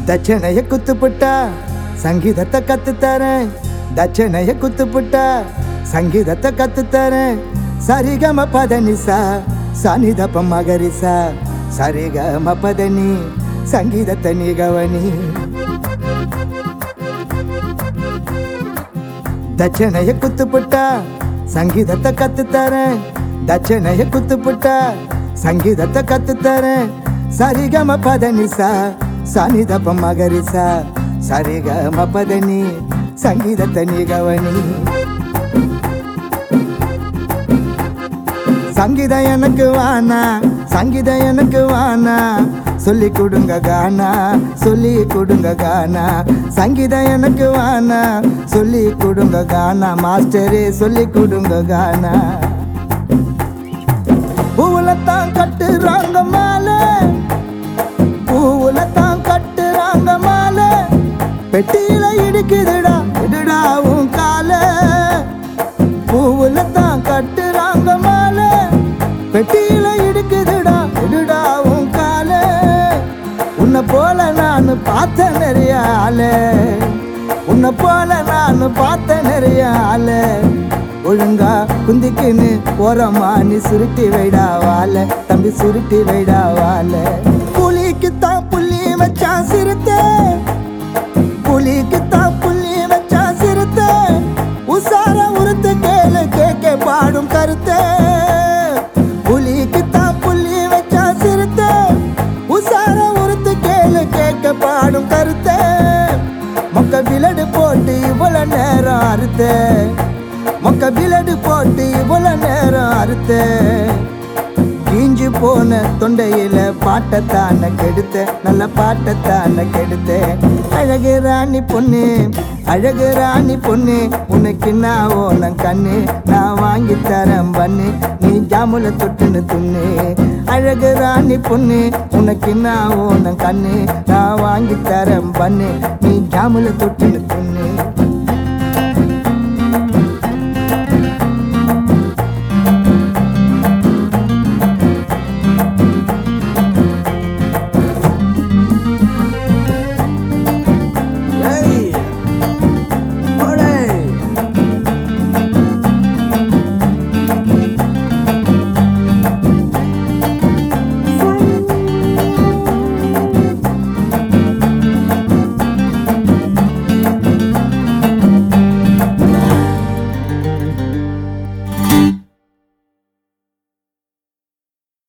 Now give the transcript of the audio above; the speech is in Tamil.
தட்சணைய குத்துப்புட்டா சங்கீதத்தை கத்து தரேன் தட்சணைய குத்துப்புட்டா சங்கீதத்தை கத்து தரேன் சரிகம பதனிசா சனிதப்ப மகரிசா சரிகம பதனி சங்கீதத்தை நீ கவனி தட்சணைய குத்துப்புட்டா சங்கீதத்தை கத்து தரேன் தட்சணைய குத்துப்புட்டா சங்கீதத்தை கத்து தரேன் சரிகம பதனிசா சனிதப்ப மகரிசா சரிகம பதனி சங்கீதத்தை நீ கவனி சங்கீதம் எனக்கு வானா சங்கீதம் எனக்கு வானா சொல்லி கொடுங்க கானா சொல்லி கொடுங்க கானா சங்கீதம் எனக்கு வானா சொல்லி கொடுங்க கானா மாஸ்டரே சொல்லி கொடுங்க கானா பூவுல தான் கட்டுறாங்க மாலை பூவுல தான் கட்டுறாங்க மாலை பெட்டியில இடிக்குதுடா இடுடா உன் காலை பூவுல தான் கட்டுறாங்க மாலை பெட்டியில இடுக்குதுடா இடுடா உன் காலை உன்னை போல நான் பார்த்த நிறைய ஆளு உன்னை போல நான் பார்த்த நிறைய ஆளு ஒழுங்கா குந்திக்குன்னு போறமா நீ சுருட்டி வைடா வாழ தம்பி சுருட்டி வைடா வாழ புலிக்கு தான் புள்ளி வச்சா சிறுத்தை புலிக்கு தான் புள்ளி வச்சா சிறுத்தை உசார உருத்து கேளு கேட்க பாடும் கருத்தை புலிக்கு தான் புள்ளி வச்சா சிறுத்தை உசார உருத்து கேளு கேட்க பாடும் கருத்தை மொக்க விலடு போட்டு இவ்வளவு நேரம் அறுத்த மொக்க விலடு போட்டு இவ்வளவு நேரம் அறுத்த கீஞ்சு போன தொண்டையில பாட்டத்தான கெடுத்த நல்ல பாட்டத்தான கெடுத்த அழகு ராணி பொண்ணு அழகு ராணி பொண்ணு உனக்கு நான் ஓனம் கண்ணு நான் வாங்கி தரேன் பண்ணு நீ ஜாமுல தொட்டுன்னு துண்ணு அழகு ராணி பொண்ணு உனக்கு நான் ஓனம் கண்ணு நான் வாங்கி தரேன் பண்ணு நீ ஜாமுல தொட்டுன்னு துண்ணு